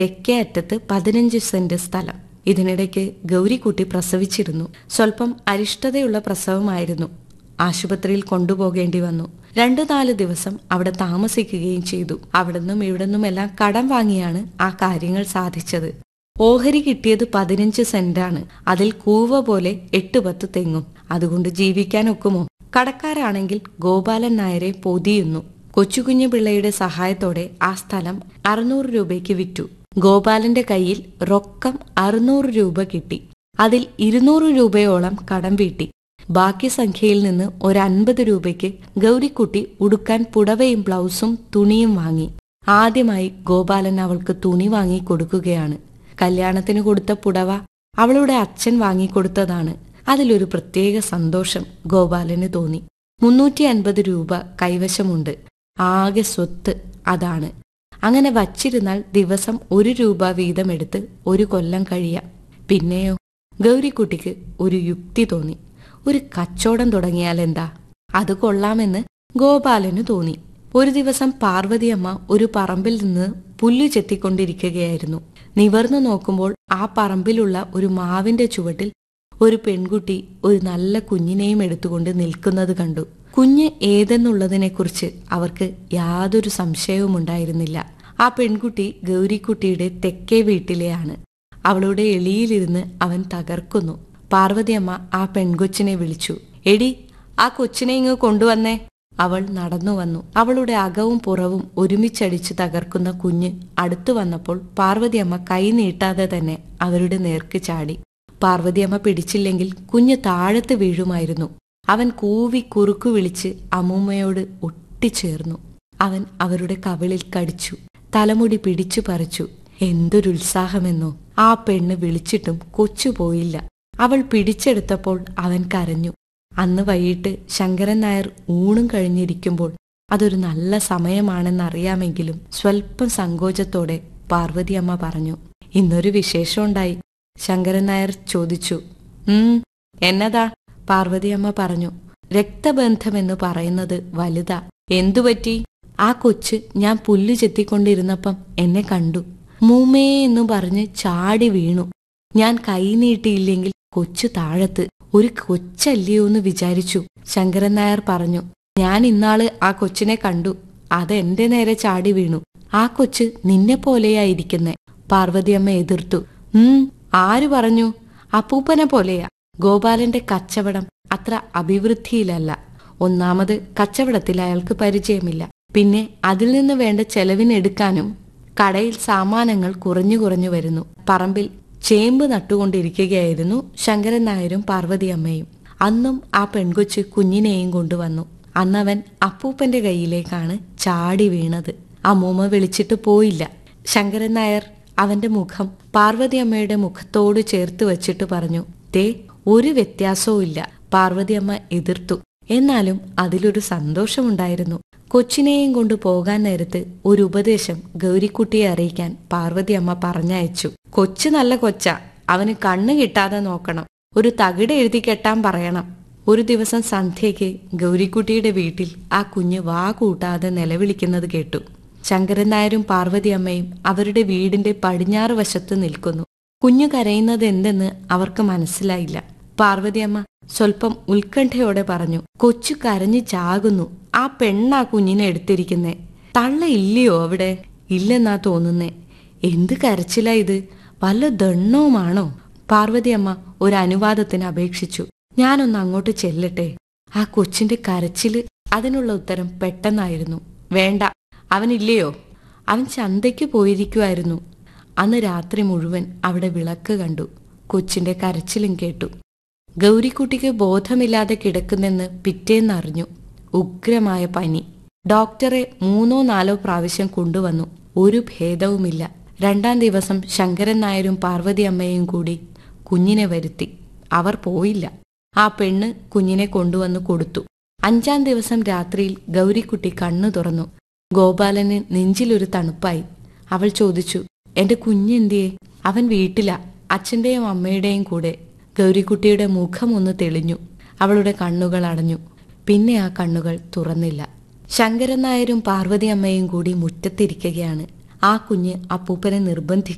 തെക്കേ അറ്റത്ത് പതിനഞ്ച് സെന്റ് സ്ഥലം ഇതിനിടയ്ക്ക് ഗൗരിക്കുട്ടി പ്രസവിച്ചിരുന്നു സ്വല്പം അരിഷ്ടതയുള്ള പ്രസവമായിരുന്നു ആശുപത്രിയിൽ കൊണ്ടുപോകേണ്ടി വന്നു രണ്ടു നാല് ദിവസം അവിടെ താമസിക്കുകയും ചെയ്തു അവിടുന്നും ഇവിടുന്നുമെല്ലാം കടം വാങ്ങിയാണ് ആ കാര്യങ്ങൾ സാധിച്ചത് ഓഹരി കിട്ടിയത് പതിനഞ്ച് സെന്റാണ് അതിൽ കൂവ പോലെ എട്ട് പത്ത് തെങ്ങും അതുകൊണ്ട് ജീവിക്കാൻ ഒക്കുമോ കടക്കാരാണെങ്കിൽ ഗോപാലൻ നായരെ പൊതിയുന്നു കൊച്ചുകുഞ്ഞു പിള്ളയുടെ സഹായത്തോടെ ആ സ്ഥലം അറുന്നൂറ് രൂപയ്ക്ക് വിറ്റു ഗോപാലന്റെ കയ്യിൽ റൊക്കം അറുന്നൂറ് രൂപ കിട്ടി അതിൽ ഇരുന്നൂറ് രൂപയോളം കടം വീട്ടി ബാക്കി സംഖ്യയിൽ നിന്ന് ഒരു അൻപത് രൂപയ്ക്ക് ഗൗരിക്കുട്ടി ഉടുക്കാൻ പുടവയും ബ്ലൗസും തുണിയും വാങ്ങി ആദ്യമായി ഗോപാലൻ അവൾക്ക് തുണി വാങ്ങി കൊടുക്കുകയാണ് കല്യാണത്തിന് കൊടുത്ത പുടവ അവളുടെ അച്ഛൻ വാങ്ങിക്കൊടുത്തതാണ് അതിലൊരു പ്രത്യേക സന്തോഷം ഗോപാലന് തോന്നി മുന്നൂറ്റി അൻപത് രൂപ കൈവശമുണ്ട് ആകെ സ്വത്ത് അതാണ് അങ്ങനെ വച്ചിരുന്നാൽ ദിവസം ഒരു രൂപ വീതമെടുത്ത് ഒരു കൊല്ലം കഴിയാം പിന്നെയോ ഗൗരിക്കുട്ടിക്ക് ഒരു യുക്തി തോന്നി ഒരു കച്ചവടം തുടങ്ങിയാൽ എന്താ അത് കൊള്ളാമെന്ന് ഗോപാലന് തോന്നി ഒരു ദിവസം പാർവതിയമ്മ ഒരു പറമ്പിൽ നിന്ന് പുല്ലു ചെത്തിക്കൊണ്ടിരിക്കുകയായിരുന്നു നിവർന്നു നോക്കുമ്പോൾ ആ പറമ്പിലുള്ള ഒരു മാവിന്റെ ചുവട്ടിൽ ഒരു പെൺകുട്ടി ഒരു നല്ല കുഞ്ഞിനെയും എടുത്തുകൊണ്ട് നിൽക്കുന്നത് കണ്ടു കുഞ്ഞ് ഏതെന്നുള്ളതിനെക്കുറിച്ച് അവർക്ക് യാതൊരു സംശയവും ഉണ്ടായിരുന്നില്ല ആ പെൺകുട്ടി ഗൗരിക്കുട്ടിയുടെ തെക്കേ വീട്ടിലെയാണ് അവളുടെ എളിയിലിരുന്ന് അവൻ തകർക്കുന്നു പാർവതിയമ്മ ആ പെൺകൊച്ചിനെ വിളിച്ചു എടി ആ കൊച്ചിനെ ഇങ്ങ് കൊണ്ടുവന്നേ അവൾ നടന്നു വന്നു അവളുടെ അകവും പുറവും ഒരുമിച്ചടിച്ച് തകർക്കുന്ന കുഞ്ഞ് അടുത്തു വന്നപ്പോൾ പാർവതിയമ്മ കൈ നീട്ടാതെ തന്നെ അവരുടെ നേർക്ക് ചാടി പാർവതിയമ്മ പിടിച്ചില്ലെങ്കിൽ കുഞ്ഞ് താഴത്ത് വീഴുമായിരുന്നു അവൻ കൂവി കുറുക്കു വിളിച്ച് അമ്മൂമ്മയോട് ഒട്ടിച്ചേർന്നു അവൻ അവരുടെ കവിളിൽ കടിച്ചു തലമുടി പിടിച്ചു പറിച്ചു എന്തൊരുത്സാഹമെന്നോ ആ പെണ്ണ് വിളിച്ചിട്ടും കൊച്ചു പോയില്ല അവൾ പിടിച്ചെടുത്തപ്പോൾ അവൻ കരഞ്ഞു അന്ന് വൈകിട്ട് ശങ്കരൻ നായർ ഊണും കഴിഞ്ഞിരിക്കുമ്പോൾ അതൊരു നല്ല സമയമാണെന്നറിയാമെങ്കിലും സ്വൽപ്പം സങ്കോചത്തോടെ പാർവതിയമ്മ പറഞ്ഞു ഇന്നൊരു വിശേഷമുണ്ടായി ശങ്കരൻ നായർ ചോദിച്ചു ഉം എന്നതാ പാർവതിയമ്മ പറഞ്ഞു രക്തബന്ധമെന്ന് പറയുന്നത് വലുതാ എന്തുപറ്റി ആ കൊച്ച് ഞാൻ പുല്ല് ചെത്തിക്കൊണ്ടിരുന്നപ്പം എന്നെ കണ്ടു മൂമേ എന്നു പറഞ്ഞ് ചാടി വീണു ഞാൻ കൈ നീട്ടിയില്ലെങ്കിൽ കൊച്ചു താഴത്ത് ഒരു കൊച്ചല്ലയോ എന്ന് വിചാരിച്ചു ശങ്കരൻ നായർ പറഞ്ഞു ഞാൻ ഇന്നാള് ആ കൊച്ചിനെ കണ്ടു അതെന്റെ നേരെ ചാടി വീണു ആ കൊച്ച് നിന്നെ പോലെയായിരിക്കുന്നെ പാർവതിയമ്മ എതിർത്തു ഉം ആര് പറഞ്ഞു അപ്പൂപ്പനെ പോലെയാ ഗോപാലന്റെ കച്ചവടം അത്ര അഭിവൃദ്ധിയിലല്ല ഒന്നാമത് കച്ചവടത്തിൽ അയാൾക്ക് പരിചയമില്ല പിന്നെ അതിൽ നിന്ന് വേണ്ട ചെലവിനെടുക്കാനും കടയിൽ സാമാനങ്ങൾ കുറഞ്ഞു കുറഞ്ഞു വരുന്നു പറമ്പിൽ ചേമ്പ് നട്ടുകൊണ്ടിരിക്കുകയായിരുന്നു ശങ്കരൻ നായരും പാർവതിയമ്മയും അന്നും ആ പെൺകൊച്ച് കുഞ്ഞിനെയും കൊണ്ടുവന്നു അന്നവൻ അപ്പൂപ്പന്റെ കയ്യിലേക്കാണ് ചാടി വീണത് അമ്മൂമ്മ വിളിച്ചിട്ട് പോയില്ല ശങ്കരൻ നായർ അവന്റെ മുഖം പാർവതിയമ്മയുടെ മുഖത്തോട് ചേർത്ത് വച്ചിട്ട് പറഞ്ഞു തേ ഒരു വ്യത്യാസവും ഇല്ല പാർവതിയമ്മ എതിർത്തു എന്നാലും അതിലൊരു സന്തോഷമുണ്ടായിരുന്നു കൊച്ചിനെയും കൊണ്ട് പോകാൻ നേരത്ത് ഒരു ഉപദേശം ഗൗരിക്കുട്ടിയെ അറിയിക്കാൻ പാർവതിയമ്മ പറഞ്ഞയച്ചു കൊച്ചു നല്ല കൊച്ച അവന് കണ്ണ് കിട്ടാതെ നോക്കണം ഒരു തകിട് എഴുതി കെട്ടാൻ പറയണം ഒരു ദിവസം സന്ധ്യയ്ക്ക് ഗൗരിക്കുട്ടിയുടെ വീട്ടിൽ ആ കുഞ്ഞ് വാ കൂട്ടാതെ നിലവിളിക്കുന്നത് കേട്ടു ശങ്കരൻ നായരും പാർവതിയമ്മയും അവരുടെ വീടിന്റെ പടിഞ്ഞാറ് വശത്ത് നിൽക്കുന്നു കുഞ്ഞു കരയുന്നത് എന്തെന്ന് അവർക്ക് മനസ്സിലായില്ല പാർവതിയമ്മ സ്വല്പം ഉത്കണ്ഠയോടെ പറഞ്ഞു കൊച്ചു കരഞ്ഞു ചാകുന്നു ആ പെണ്ണാ കുഞ്ഞിനെ എടുത്തിരിക്കുന്നേ തള്ള ഇല്ലയോ അവിടെ ഇല്ലെന്നാ തോന്നുന്നേ എന്ത് കരച്ചിലാ ഇത് വല്ല ദണ്ണവുമാണോ പാർവതിയമ്മ ഒരു അനുവാദത്തിന് അപേക്ഷിച്ചു ഞാനൊന്ന് അങ്ങോട്ട് ചെല്ലട്ടെ ആ കൊച്ചിന്റെ കരച്ചില് അതിനുള്ള ഉത്തരം പെട്ടെന്നായിരുന്നു വേണ്ട അവനില്ലയോ അവൻ ചന്തയ്ക്ക് പോയിരിക്കുമായിരുന്നു അന്ന് രാത്രി മുഴുവൻ അവിടെ വിളക്ക് കണ്ടു കൊച്ചിന്റെ കരച്ചിലും കേട്ടു ഗൗരിക്കുട്ടിക്ക് ബോധമില്ലാതെ കിടക്കുന്നെന്ന് പിറ്റേന്നറിഞ്ഞു ഉഗ്രമായ പനി ഡോക്ടറെ മൂന്നോ നാലോ പ്രാവശ്യം കൊണ്ടുവന്നു ഒരു ഭേദവുമില്ല രണ്ടാം ദിവസം ശങ്കരൻ നായരും പാർവതി അമ്മയും കൂടി കുഞ്ഞിനെ വരുത്തി അവർ പോയില്ല ആ പെണ്ണ് കുഞ്ഞിനെ കൊണ്ടുവന്ന് കൊടുത്തു അഞ്ചാം ദിവസം രാത്രിയിൽ ഗൗരിക്കുട്ടി കണ്ണു തുറന്നു ഗോപാലന് നെഞ്ചിലൊരു തണുപ്പായി അവൾ ചോദിച്ചു എന്റെ കുഞ്ഞെന്തിയെ അവൻ വീട്ടിലാ അച്ഛന്റെയും അമ്മയുടെയും കൂടെ ഗൗരിക്കുട്ടിയുടെ മുഖം ഒന്ന് തെളിഞ്ഞു അവളുടെ കണ്ണുകൾ അടഞ്ഞു പിന്നെ ആ കണ്ണുകൾ തുറന്നില്ല ശങ്കരൻ നായരും പാർവതി അമ്മയും കൂടി മുറ്റത്തിരിക്കുകയാണ് ആ കുഞ്ഞ് അപ്പൂപ്പനെ നിർബന്ധിച്ചു